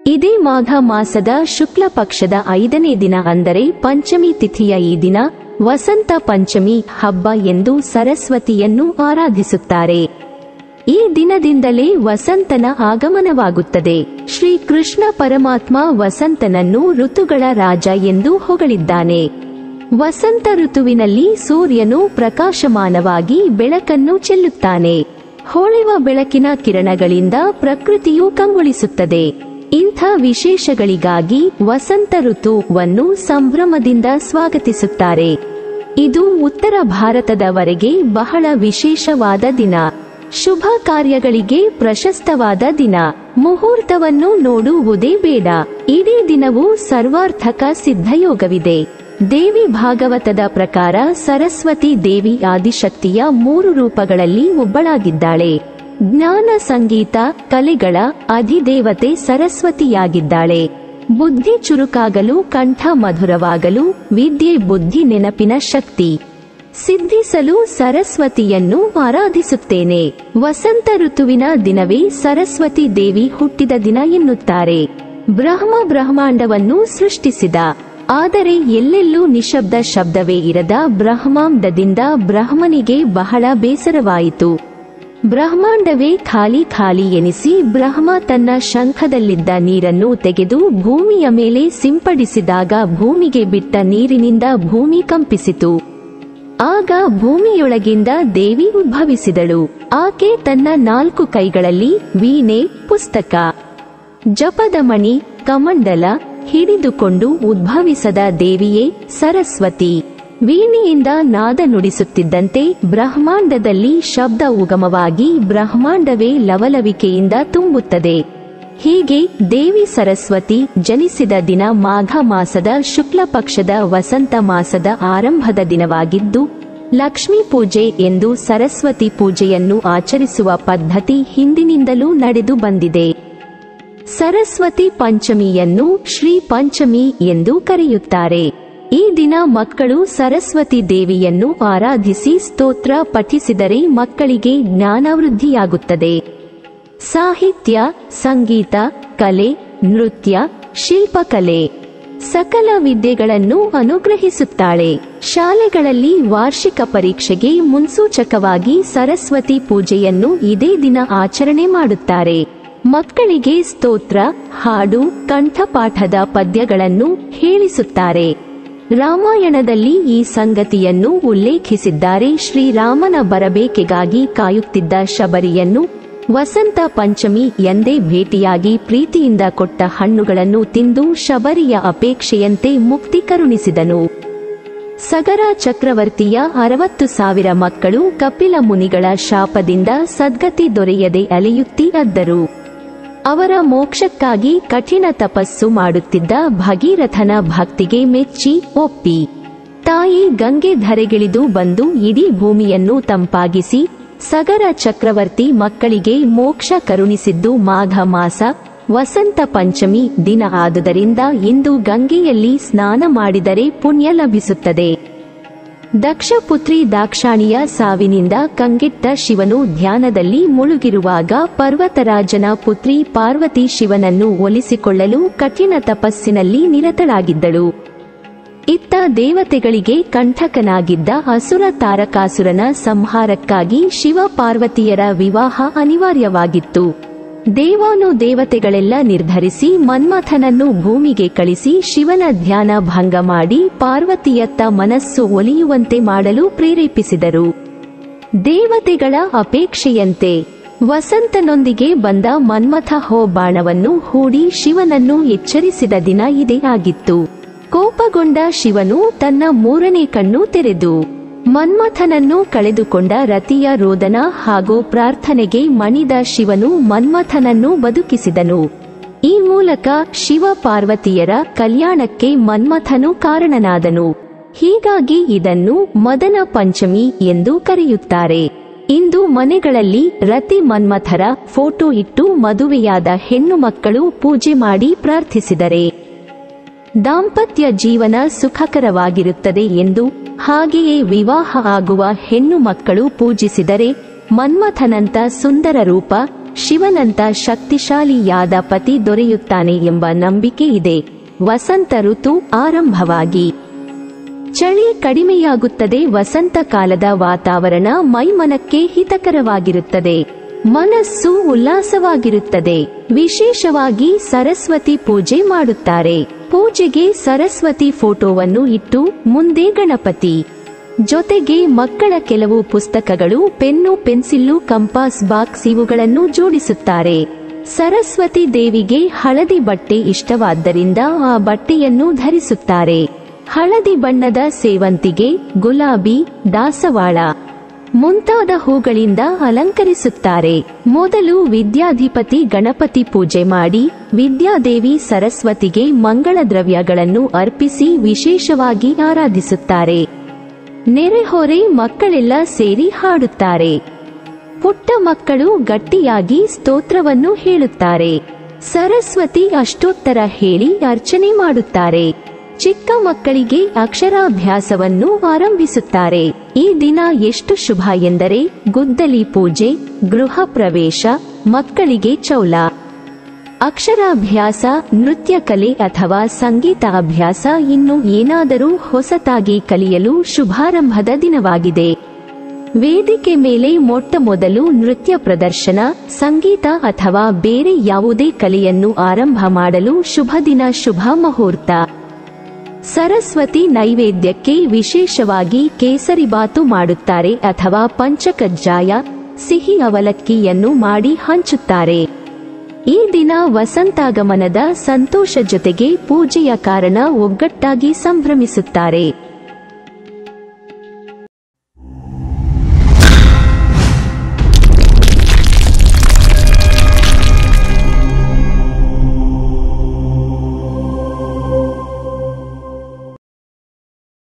ಇದೇ ಮಾಘ ಮಾಸದ ಶುಕ್ಲ ಪಕ್ಷದ ಐದನೇ ದಿನ ಅಂದರೆ ಪಂಚಮಿ ತಿಥಿಯ ಈ ದಿನ ವಸಂತ ಪಂಚಮಿ ಹಬ್ಬ ಎಂದು ಸರಸ್ವತಿಯನ್ನು ಆರಾಧಿಸುತ್ತಾರೆ ಈ ದಿನದಿಂದಲೇ ವಸಂತನ ಆಗಮನವಾಗುತ್ತದೆ ಶ್ರೀ ಕೃಷ್ಣ ಪರಮಾತ್ಮ ವಸಂತನನ್ನು ಋತುಗಳ ರಾಜ ಎಂದು ಹೊಗಳಿದ್ದಾನೆ ವಸಂತ ಋತುವಿನಲ್ಲಿ ಸೂರ್ಯನು ಪ್ರಕಾಶಮಾನವಾಗಿ ಬೆಳಕನ್ನು ಚೆಲ್ಲುತ್ತಾನೆ ಹೊಳೆವ ಬೆಳಕಿನ ಕಿರಣಗಳಿಂದ ಪ್ರಕೃತಿಯು ಕಂಗೊಳಿಸುತ್ತದೆ ಇಂಥ ವಿಶೇಷಗಳಿಗಾಗಿ ವಸಂತ ಋತುವನ್ನು ಸಂಭ್ರಮದಿಂದ ಸ್ವಾಗತಿಸುತ್ತಾರೆ ಇದು ಉತ್ತರ ಭಾರತದವರೆಗೆ ಬಹಳ ವಿಶೇಷವಾದ ದಿನ ಶುಭ ಕಾರ್ಯಗಳಿಗೆ ಪ್ರಶಸ್ತವಾದ ದಿನ ಮುಹೂರ್ತವನ್ನು ನೋಡುವುದೇ ಬೇಡ ಇಡೀ ದಿನವೂ ಸರ್ವಾರ್ಥಕ ಸಿದ್ಧಯೋಗವಿದೆ ದೇವಿ ಭಾಗವತದ ಪ್ರಕಾರ ಸರಸ್ವತಿ ದೇವಿ ಆದಿಶಕ್ತಿಯ ಮೂರು ರೂಪಗಳಲ್ಲಿ ಒಬ್ಬಳಾಗಿದ್ದಾಳೆ ಜ್ಞಾನ ಸಂಗೀತ ಕಲೆಗಳ ಅಧಿದೇವತೆ ಸರಸ್ವತಿಯಾಗಿದ್ದಾಳೆ ಬುದ್ಧಿ ಚುರುಕಾಗಲು ಕಂಠ ಮಧುರವಾಗಲು ವಿದ್ಯೆ ಬುದ್ಧಿ ನೆನಪಿನ ಶಕ್ತಿ ಸಿದ್ಧಿಸಲು ಸರಸ್ವತಿಯನ್ನು ಆರಾಧಿಸುತ್ತೇನೆ ವಸಂತ ಋತುವಿನ ದಿನವೇ ಸರಸ್ವತಿ ದೇವಿ ಹುಟ್ಟಿದ ದಿನ ಎನ್ನುತ್ತಾರೆ ಬ್ರಹ್ಮ ಬ್ರಹ್ಮಾಂಡವನ್ನು ಸೃಷ್ಟಿಸಿದ ಆದರೆ ಎಲ್ಲೆಲ್ಲೂ ನಿಶಬ್ದ ಶಬ್ದವೇ ಇರದ ಬ್ರಹ್ಮಾಂಡದಿಂದ ಬ್ರಹ್ಮನಿಗೆ ಬಹಳ ಬೇಸರವಾಯಿತು ಬ್ರಹ್ಮಾಂಡವೇ ಖಾಲಿ ಖಾಲಿ ಎನಿಸಿ ಬ್ರಹ್ಮ ತನ್ನ ಶಂಖದಲ್ಲಿದ್ದ ನೀರನ್ನು ತೆಗೆದು ಭೂಮಿಯ ಮೇಲೆ ಸಿಂಪಡಿಸಿದಾಗ ಭೂಮಿಗೆ ಬಿಟ್ಟ ನೀರಿನಿಂದ ಭೂಮಿ ಕಂಪಿಸಿತು ಆಗ ಭೂಮಿಯೊಳಗಿಂದ ದೇವಿ ಉದ್ಭವಿಸಿದಳು ಆಕೆ ತನ್ನ ನಾಲ್ಕು ಕೈಗಳಲ್ಲಿ ವೀಣೆ ಪುಸ್ತಕ ಜಪದ ಮಣಿ ಕಮಂಡಲ ಹಿಡಿದುಕೊಂಡು ಉದ್ಭವಿಸದ ದೇವಿಯೇ ಸರಸ್ವತಿ ವೀಣೆಯಿಂದ ನಾದ ನುಡಿಸುತ್ತಿದ್ದಂತೆ ಬ್ರಹ್ಮಾಂಡದಲ್ಲಿ ಶಬ್ದ ಉಗಮವಾಗಿ ಬ್ರಹ್ಮಾಂಡವೇ ಲವಲವಿಕೆಯಿಂದ ತುಂಬುತ್ತದೆ ಹೀಗೆ ದೇವಿ ಸರಸ್ವತಿ ಜನಿಸಿದ ದಿನ ಮಾಘ ಮಾಸದ ಶುಕ್ಲ ಪಕ್ಷದ ವಸಂತ ಮಾಸದ ಆರಂಭದ ದಿನವಾಗಿದ್ದು ಲಕ್ಷ್ಮೀ ಪೂಜೆ ಎಂದು ಸರಸ್ವತಿ ಪೂಜೆಯನ್ನು ಆಚರಿಸುವ ಪದ್ಧತಿ ಹಿಂದಿನಿಂದಲೂ ನಡೆದು ಬಂದಿದೆ ಸರಸ್ವತಿ ಪಂಚಮಿಯನ್ನು ಶ್ರೀ ಪಂಚಮಿ ಎಂದು ಕರೆಯುತ್ತಾರೆ ಈ ದಿನ ಮಕ್ಕಳು ಸರಸ್ವತಿ ದೇವಿಯನ್ನು ಆರಾಧಿಸಿ ಸ್ತೋತ್ರ ಪಠಿಸಿದರೆ ಮಕ್ಕಳಿಗೆ ಜ್ಞಾನವೃದ್ಧಿಯಾಗುತ್ತದೆ ಸಾಹಿತ್ಯ ಸಂಗೀತ ಕಲೆ ನೃತ್ಯ ಶಿಲ್ಪಕಲೆ ಸಕಲ ವಿದ್ಯೆಗಳನ್ನು ಅನುಗ್ರಹಿಸುತ್ತಾಳೆ ಶಾಲೆಗಳಲ್ಲಿ ವಾರ್ಷಿಕ ಪರೀಕ್ಷೆಗೆ ಮುನ್ಸೂಚಕವಾಗಿ ಸರಸ್ವತಿ ಪೂಜೆಯನ್ನು ಇದೇ ದಿನ ಆಚರಣೆ ಮಾಡುತ್ತಾರೆ ಮಕ್ಕಳಿಗೆ ಸ್ತೋತ್ರ ಹಾಡು ಕಂಠಪಾಠದ ಪದ್ಯಗಳನ್ನು ಹೇಳಿಸುತ್ತಾರೆ ರಾಮಾಯಣದಲ್ಲಿ ಈ ಸಂಗತಿಯನ್ನು ಉಲ್ಲೇಖಿಸಿದ್ದಾರೆ ಶ್ರೀರಾಮನ ಬರಬೇಕೆಗಾಗಿ ಕಾಯುತ್ತಿದ್ದ ಶಬರಿಯನ್ನು ವಸಂತ ಪಂಚಮಿ ಎಂದೇ ಭೇಟಿಯಾಗಿ ಪ್ರೀತಿಯಿಂದ ಕೊಟ್ಟ ಹಣ್ಣುಗಳನ್ನು ತಿಂದು ಶಬರಿಯ ಅಪೇಕ್ಷೆಯಂತೆ ಮುಕ್ತಿ ಕರುಣಿಸಿದನು ಸಗರ ಚಕ್ರವರ್ತಿಯ ಅರವತ್ತು ಸಾವಿರ ಮಕ್ಕಳು ಕಪಿಲ ಮುನಿಗಳ ಶಾಪದಿಂದ ಸದ್ಗತಿ ದೊರೆಯದೆ ಅಲೆಯುತ್ತಿ ಅದ್ದರು ಅವರ ಮೋಕ್ಷಕ್ಕಾಗಿ ಕಠಿಣ ತಪಸ್ಸು ಮಾಡುತ್ತಿದ್ದ ಭಗೀರಥನ ಭಕ್ತಿಗೆ ಮೆಚ್ಚಿ ಒಪ್ಪಿ ತಾಯಿ ಗಂಗೆ ಧರೆಗಿಳಿದು ಬಂದು ಇಡೀ ಭೂಮಿಯನ್ನು ತಂಪಾಗಿಸಿ ಸಗರ ಚಕ್ರವರ್ತಿ ಮಕ್ಕಳಿಗೆ ಮೋಕ್ಷ ಕರುಣಿಸಿದ್ದು ಮಾಘ ಮಾಸ ವಸಂತ ಪಂಚಮಿ ದಿನ ಆದುದರಿಂದ ಇಂದು ಗಂಗೆಯಲ್ಲಿ ಸ್ನಾನ ಮಾಡಿದರೆ ಪುಣ್ಯ ಲಭಿಸುತ್ತದೆ ದಕ್ಷಪುತ್ರಿ ದಾಕ್ಷಾಣಿಯ ಸಾವಿನಿಂದ ಕಂಗೆಟ್ಟ ಶಿವನು ಧ್ಯಾನದಲ್ಲಿ ಮುಳುಗಿರುವಾಗ ಪರ್ವತರಾಜನ ಪುತ್ರಿ ಪಾರ್ವತಿ ಶಿವನನ್ನು ಒಲಿಸಿಕೊಳ್ಳಲು ಕಠಿಣ ತಪಸ್ಸಿನಲ್ಲಿ ನಿರತಳಾಗಿದ್ದಳು ಇತ್ತ ದೇವತೆಗಳಿಗೆ ಕಂಠಕನಾಗಿದ್ದ ಅಸುರ ತಾರಕಾಸುರನ ಸಂಹಾರಕ್ಕಾಗಿ ಶಿವ ಪಾರ್ವತಿಯರ ವಿವಾಹ ಅನಿವಾರ್ಯವಾಗಿತ್ತು ದೇವಾನು ದೇವತೆಗಳೆಲ್ಲ ನಿರ್ಧರಿಸಿ ಮನ್ಮಥನನ್ನು ಭೂಮಿಗೆ ಕಳಿಸಿ ಶಿವನ ಧ್ಯಾನ ಭಂಗ ಮಾಡಿ ಪಾರ್ವತಿಯತ್ತ ಮನಸ್ಸು ಒಲಿಯುವಂತೆ ಮಾಡಲು ಪ್ರೇರೇಪಿಸಿದರು ದೇವತೆಗಳ ಅಪೇಕ್ಷೆಯಂತೆ ವಸಂತನೊಂದಿಗೆ ಬಂದ ಮನ್ಮಥ ಹೋ ಬಾಣವನ್ನು ಹೂಡಿ ಶಿವನನ್ನು ಎಚ್ಚರಿಸಿದ ದಿನ ಇದೇ ಆಗಿತ್ತು ಕೋಪಗೊಂಡ ಶಿವನು ತನ್ನ ಮೂರನೇ ಕಣ್ಣು ತೆರೆದು ಮನ್ಮಥನನ್ನು ಕಳೆದುಕೊಂಡ ರತಿಯ ರೋದನ ಹಾಗೂ ಪ್ರಾರ್ಥನೆಗೆ ಮಣಿದ ಶಿವನು ಮನ್ಮಥನನ್ನು ಬದುಕಿಸಿದನು ಈ ಮೂಲಕ ಶಿವ ಪಾರ್ವತಿಯರ ಕಲ್ಯಾಣಕ್ಕೆ ಮನ್ಮಥನು ಕಾರಣನಾದನು ಹೀಗಾಗಿ ಇದನ್ನು ಮದನ ಪಂಚಮಿ ಎಂದು ಕರೆಯುತ್ತಾರೆ ಇಂದು ಮನೆಗಳಲ್ಲಿ ರತಿ ಮನ್ಮಥರ ಫೋಟೋ ಇಟ್ಟು ಮದುವೆಯಾದ ಹೆಣ್ಣು ಮಕ್ಕಳು ಪೂಜೆ ಮಾಡಿ ಪ್ರಾರ್ಥಿಸಿದರೆ ದಾಂಪತ್ಯ ಜೀವನ ಸುಖಕರವಾಗಿರುತ್ತದೆ ಎಂದು ಹಾಗೆಯೇ ವಿವಾಹ ಆಗುವ ಹೆಣ್ಣು ಮಕ್ಕಳು ಪೂಜಿಸಿದರೆ ಮನ್ಮಥನಂತ ಸುಂದರ ರೂಪ ಶಿವನಂತ ಶಕ್ತಿಶಾಲಿಯಾದ ಪತಿ ದೊರೆಯುತ್ತಾನೆ ಎಂಬ ನಂಬಿಕೆ ಇದೆ ವಸಂತ ಋತು ಆರಂಭವಾಗಿ ಚಳಿ ಕಡಿಮೆಯಾಗುತ್ತದೆ ವಸಂತ ಕಾಲದ ವಾತಾವರಣ ಮೈಮನಕ್ಕೆ ಹಿತಕರವಾಗಿರುತ್ತದೆ ಮನಸ್ಸು ಉಲ್ಲಾಸವಾಗಿರುತ್ತದೆ ವಿಶೇಷವಾಗಿ ಸರಸ್ವತಿ ಪೂಜೆ ಮಾಡುತ್ತಾರೆ ಪೂಜೆಗೆ ಸರಸ್ವತಿ ಫೋಟೋವನ್ನು ಇಟ್ಟು ಮುಂದೆ ಗಣಪತಿ ಜೊತೆಗೆ ಮಕ್ಕಳ ಕೆಲವು ಪುಸ್ತಕಗಳು ಪೆನ್ನು ಪೆನ್ಸಿಲ್ಲು ಕಂಪಾಸ್ ಬಾಕ್ಸ್ ಇವುಗಳನ್ನು ಜೋಡಿಸುತ್ತಾರೆ ಸರಸ್ವತಿ ದೇವಿಗೆ ಹಳದಿ ಬಟ್ಟೆ ಇಷ್ಟವಾದ್ದರಿಂದ ಆ ಬಟ್ಟೆಯನ್ನು ಧರಿಸುತ್ತಾರೆ ಹಳದಿ ಬಣ್ಣದ ಸೇವಂತಿಗೆ ಗುಲಾಬಿ ದಾಸವಾಳ ಮುಂತಾದ ಹೂಗಳಿಂದ ಅಲಂಕರಿಸುತ್ತಾರೆ ಮೊದಲು ವಿದ್ಯಾಧಿಪತಿ ಗಣಪತಿ ಪೂಜೆ ಮಾಡಿ ವಿದ್ಯಾದೇವಿ ಸರಸ್ವತಿಗೆ ಮಂಗಳ ದ್ರವ್ಯಗಳನ್ನು ಅರ್ಪಿಸಿ ವಿಶೇಷವಾಗಿ ಆರಾಧಿಸುತ್ತಾರೆ ನೆರೆಹೊರೆ ಮಕ್ಕಳೆಲ್ಲ ಸೇರಿ ಹಾಡುತ್ತಾರೆ ಪುಟ್ಟ ಮಕ್ಕಳು ಗಟ್ಟಿಯಾಗಿ ಸ್ತೋತ್ರವನ್ನು ಹೇಳುತ್ತಾರೆ ಸರಸ್ವತಿ ಅಷ್ಟೋತ್ತರ ಹೇಳಿ ಅರ್ಚನೆ ಮಾಡುತ್ತಾರೆ ಚಿಕ್ಕ ಮಕ್ಕಳಿಗೆ ಅಕ್ಷರಾಭ್ಯಾಸವನ್ನು ಆರಂಭಿಸುತ್ತಾರೆ ಈ ದಿನ ಎಷ್ಟು ಶುಭ ಎಂದರೆ ಗುದ್ದಲಿ ಪೂಜೆ ಗೃಹ ಪ್ರವೇಶ ಮಕ್ಕಳಿಗೆ ಚೌಲ ಅಕ್ಷರಾಭ್ಯಾಸ ನೃತ್ಯ ಕಲೆ ಅಥವಾ ಸಂಗೀತ ಅಭ್ಯಾಸ ಇನ್ನು ಏನಾದರೂ ಹೊಸತಾಗಿ ಕಲಿಯಲು ಶುಭಾರಂಭದ ದಿನವಾಗಿದೆ ವೇದಿಕೆ ಮೇಲೆ ಮೊಟ್ಟ ಮೊದಲು ನೃತ್ಯ ಪ್ರದರ್ಶನ ಸಂಗೀತ ಅಥವಾ ಬೇರೆ ಯಾವುದೇ ಕಲೆಯನ್ನು ಆರಂಭ ಮಾಡಲು ಶುಭ ದಿನ ಶುಭ ಮುಹೂರ್ತ ಸರಸ್ವತಿ ನೈವೇದ್ಯಕ್ಕೆ ವಿಶೇಷವಾಗಿ ಕೇಸರಿಬಾತು ಮಾಡುತ್ತಾರೆ ಅಥವಾ ಪಂಚಕಜ್ಜಾಯ ಸಿಹಿ ಅವಲಕ್ಕಿಯನ್ನು ಮಾಡಿ ಹಂಚುತ್ತಾರೆ ಈ ದಿನ ವಸಂತಾಗಮನದ ಸಂತೋಷ ಜೊತೆಗೆ ಪೂಜೆಯ ಕಾರಣ ಒಗ್ಗಟ್ಟಾಗಿ ಸಂಭ್ರಮಿಸುತ್ತಾರೆ